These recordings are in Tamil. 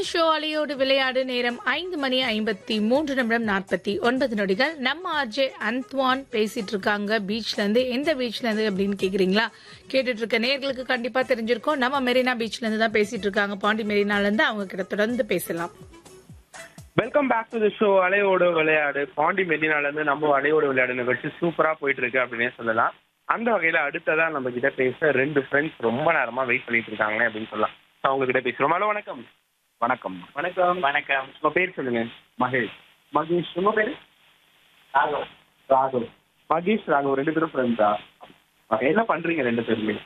ஷோ அலையோடு விளையாடு நேரம் ஐந்து மணி ஐம்பத்தி மூன்று நிமிடம் நாற்பத்தி ஒன்பது நொடிகள் நம்ம ஆர்ஜே அந்த்வான் பேசிட்டு இருக்காங்க பீச்ல இருந்து எந்த பீச்ல இருந்து அப்படின்னு கேக்குறீங்களா கேட்டுட்டு இருக்க நேர்களுக்கு கண்டிப்பா தெரிஞ்சிருக்கும் நம்ம மெரினா பீச்ல இருந்து தான் பேசிட்டு இருக்காங்க பாண்டி மெரினால இருந்து அவங்க கிட்ட தொடர்ந்து பேசலாம் welcome back to the show அலையோட விளையாடு பாண்டி மெரினால இருந்து நம்ம அலையோட விளையாடு நிகழ்ச்சி சூப்பரா போயிட்டு இருக்கு அப்படின்னே சொல்லலாம் அந்த வகையில அடுத்ததா நம்ம கிட்ட பேச ரெண்டு ஃப்ரெண்ட்ஸ் ரொம்ப நேரமா வெயிட் பண்ணிட்டு இருக்காங்க அப்படின்னு சொல்லலாம் So, அவங்க கிட்ட பேசுறோம் ஹலோ வணக்கம் வணக்கம் வணக்கம் வணக்கம் உங்க பேர் சொல்லுங்க மகேஷ் மகேஷ் உங்க பேரு ராகவ் ராகவ் மகேஷ் ராகவ் ரெண்டு பேரும் ஃப்ரெண்ட்ஸா என்ன பண்றீங்க ரெண்டு பேருமே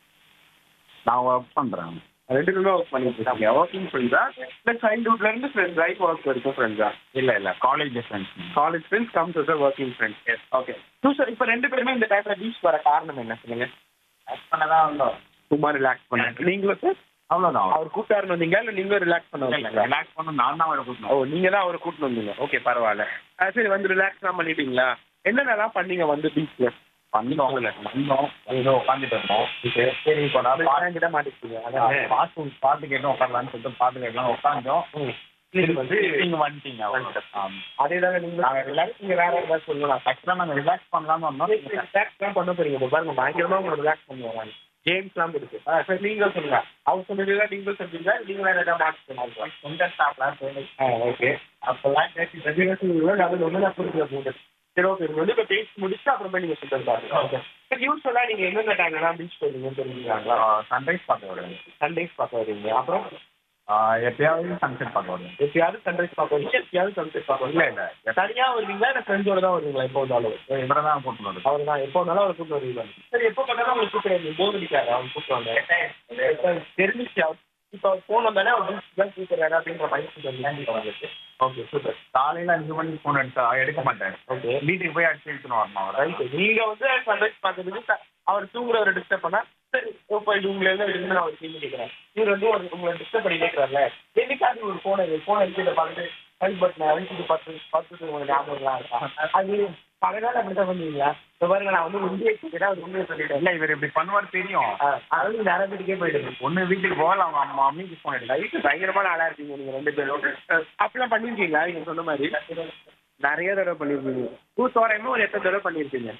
நான் ஒர்க் பண்றேன் ரெண்டு பேருமே ஒர்க் பண்ணிட்டு இருக்காங்க ஒர்க்கிங் ஃப்ரெண்ட்ஸா இல்ல சைல்ட்ஹுட்ல இருந்து ஃப்ரெண்ட்ஸ் லைஃப் ஒர்க் வரைக்கும் ஃப்ரெண்ட்ஸா இல்ல இல்ல college friends college friends come to working friends yes okay two sir இப்போ ரெண்டு பேருமே இந்த டைம்ல பீச் வர காரணம் என்ன சொல்லுங்க ஒர்க் பண்ணதான் வந்தோம் சும்மா ரிலாக்ஸ் பண்ண நீங்களும் சார் அவ்வளவுதான் அவர் கூட்டாருன்னு வந்தீங்களா இல்ல நீங்களும் ரிலாக்ஸ் பண்ண வந்தீங்களா ரிலாக்ஸ் பண்ண நான் தான் அவரை ஓ கூட்டணும் நீங்க தான் அவரை கூட்டிட்டு வந்தீங்க ஓகே பரவாயில்ல ஆ, சரி வந்து ரிலாக்ஸ்லாம் பண்ணிட்டீங்களா என்னென்னலாம் பண்ணீங்க வந்து பீச்ல வந்தோம் வந்தோம் ஏதோ உட்காந்துட்டு இருந்தோம் சரி இப்போ நான் பாட்டு கிட்ட மாட்டிக்கிட்டீங்க பாட்டு பாட்டு கேட்டோம் உட்காரலான்னு சொல்லிட்டு பாட்டு கேட்கலாம் உட்காந்தோம் நீங்க வந்து நீங்க வந்துட்டீங்க ஆமா. அதே தாங்க நீங்க நாங்க ரிலாக்ஸ் நீங்க வேற ஏதாவது சொல்லலாம் ஆக்சுவலா நாங்க ரிலாக்ஸ் பண்ணலாம்னு வந்தோம் ரிலாக்ஸ்லாம் பண்ண போறீங்க இப்போ பாருங்க பயங்கரமா உங்களை ரிலாக்ஸ் பண்ணுவாங்க கேம்ஸ்லாம் இருக்கு ஆ, சரி நீங்க சொல்லுங்க அவர் சொன்னதுல நீங்க சொல்றீங்க நீங்க வேற ஏதாவது மாற்றி சொன்னாங்க சொந்த ஸ்டாப்லாம் போய் ஆ ஓகே அப்பெல்லாம் பேசி அது ஒண்ணு நான் புரிஞ்சு போகுது சரி ஓகே நீங்க வந்து இப்போ பேசி முடிச்சுட்டு அப்புறமே நீங்க சொல்லிட்டு பாருங்க ஓகே சரி யூஸ்வலா நீங்க எந்தெந்த டைம்லாம் பீச் போவீங்கன்னு தெரிஞ்சுக்கிறாங்களா சன்ரைஸ் பார்க்க வருவேன் சன்ரைஸ் பார்க்க வருவீங்க அப்புறம் எப்பயாவது சன்செட் பார்க்க வருவேன் எப்பயாவது சன்ரைஸ் பார்க்க வருவீங்க எப்பயாவது சன்ரைஸ் பார்க்க இல்ல வருவீங்க இல்ல தனியா வருவீங்களா இல்லை ஃப்ரெண்ட்ஸோட தான் வருவீங்களா எப்போ வந்தாலும் இவரை தான் கூட்டு வருது அவர் தான் எப்போ வந்தாலும் அவர் கூப்பிட்டு வருவீங்க சரி எப்போ பார்த்தாலும் உங்களுக்கு கூப்பிட்டு போர் அடிக்காது அவங்க கூப்பிட்டு தெரிஞ்சிச்சு அவர் இப்போ அவர் ஃபோன் வந்தாலே அவர் பீச் தான் கூப்பிடுறாரு அப்படின்ற மைண்ட் வந்துச்சு ஓகே சூப்பர் காலையில அஞ்சு மணிக்கு போன் எடுத்தா எடுக்க மாட்டேன் ஓகே வீட்டுக்கு போய் அடிச்சு எடுத்துன்னு வரணும் அவரை ரைட் நீங்க வந்து சன்ரைஸ் பார்க்கறதுக்கு த- அவர் தூங்குறவரை டிஸ்டர்ப் பண்ணா சரி போய் உங்களை இருந்து எடுத்து நான் ஒரு கேள்வி கேட்கிறேன் இவர் வந்து ஒரு உங்களை டிஸ்டர்ப் பண்ணி கேட்கறாருல என்னைக்காவது ஒரு போனை போனை எடுத்து பார்த்துட்டு ஹெல்ப் பட்டன் அழிச்சிட்டு பார்த்து பார்த்துட்டு உங்களுக்கு ஞாபகம் இருக்கா அது பகலால அப்படிதான் பண்ணுவீங்களா இப்போ பாருங்க நான் வந்து உண்மையை கேட்கிறேன் அவர் உண்மையை சொல்லிட்டேன் இல்ல இவர் இப்படி பண்ணுவார் தெரியும் அதாவது நிறைய பேருக்கே போயிடுது ஒண்ணு வீட்டுக்கு போகல அவங்க அம்மா அம்மிக்கு போன் எடுக்க லைஃப் பயங்கரமான ஆளா இருக்கீங்க நீங்க ரெண்டு பேரும் அஹ் அப்படிலாம் பண்ணிருக்கீங்களா நீங்க சொன்ன மாதிரி நிறைய தடவை பண்ணிருக்கீங்க டூ தோராயமா ஒரு எத்தனை தடவை பண்ணிருக்கீங்க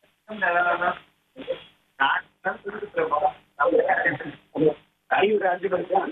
ஒரு அஞ்சு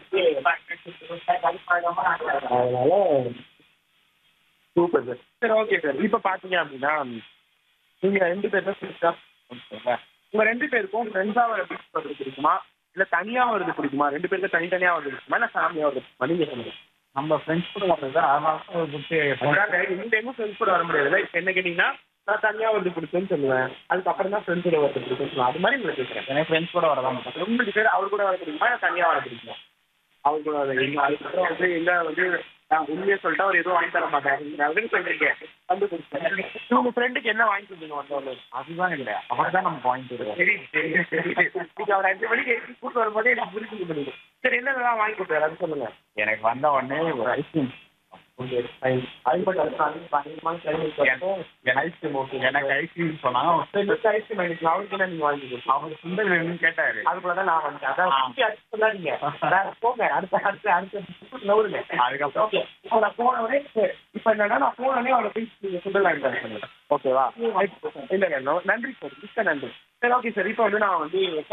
அதனால சூப்பர் சார் சரி ஓகே சார் இப்போ பார்த்தீங்க அப்படின்னா நீங்க ரெண்டு பேரும் ஃப்ரெண்ட்ஸா உங்க ரெண்டு பேருக்கும் ஃப்ரெண்ட்ஸா வர பீச் வர்றது பிடிக்குமா இல்ல தனியா வருது பிடிக்குமா ரெண்டு பேருக்கு தனித்தனியா வருது பிடிக்குமா இல்ல ஃபேமிலியா வருது பிடிக்குமா நீங்க சொல்லுங்க நம்ம ஃப்ரெண்ட்ஸ் கூட வந்தது அதனால தான் ஒரு குட்டி அதாவது இந்த டைமும் ஃப்ரெண்ட்ஸ் கூட வர முடியாது இப்போ என்ன கேட்டீங்கன்னா நான் தனியா வருது பிடிக்கும்னு சொல்லுவேன் அதுக்கப்புறம் தான் ஃப்ரெண்ட்ஸ் கூட வருது பிடிக்கும்னு சொல்லுவேன் அது மாதிரி உங்களை கேட்குறேன் எனக்கு ஃப்ரெண்ட்ஸ் கூட வரதான் மாட்டேன் உங்களுக்கு பேர் அவர் கூட வர பிடிக்குமா இல்லை தனியா வர பிடிக்குமா அவர் கூட வர எங்க அதுக்கப்புறம் வந்து எங்க வந்து நான் உண்மையை சொல்லிட்டு அவர் எதுவும் வாங்கி தர மாட்டாரு அப்படின்னு சொல்றீங்க கண்டுபிடிச்சேன் உங்க ஃப்ரெண்டுக்கு என்ன வாங்கி கொடுத்தீங்க வந்தவங்க அதுதான் இல்ல அவர் தான் நம்ம பாயிண்ட் வருவோம் சரி சரி சரி நீங்க அவர் அஞ்சு மணிக்கு எழுப்பி கூட்டு வரும்போதே எனக்கு புரிஞ்சு முடியுது சரி என்னென்னலாம் வாங்கி கொடுத்தாரு அது சொல்லுங்க எனக்கு வந்த உடனே ஒரு ஐஸ்கிரீம் அதுபட்டு அடுத்து நான் பயங்கரமான கிளம்பி ஐஸ்கிரீம் ஓகே எனக்கு ஐஸ்கிரீம் சொன்னாங்க ரெண்டு ஐஸ்கிரீம் வாங்கிக்கலாம் அவருக்கு என்ன நீங்க வாங்கி கொடுத்தீங்க அவர் சுந்தர் வேணும்னு கேட்டாரு அதுக்குள்ள தான் நான் வந்தேன் அதான் ஆ. சுத்தி அடிச்சு சொல்லாதீங்க வேற போங்க அடுத்த அடுத்த அடுத்த நவுருங்க அதுக்கப்புறம் ஓகே இப்போ நான் போன உடனே இப்போ என்னன்னா நான் போன உடனே அவளை போய் ஃபுட்டு வாங்கி தரேன் சொன்னேன் ஓகேவா இல்லைங்க நன்றி சார் மிக்க நன்றி சரி ஓகே சார் இப்போ வந்து நான் வந்து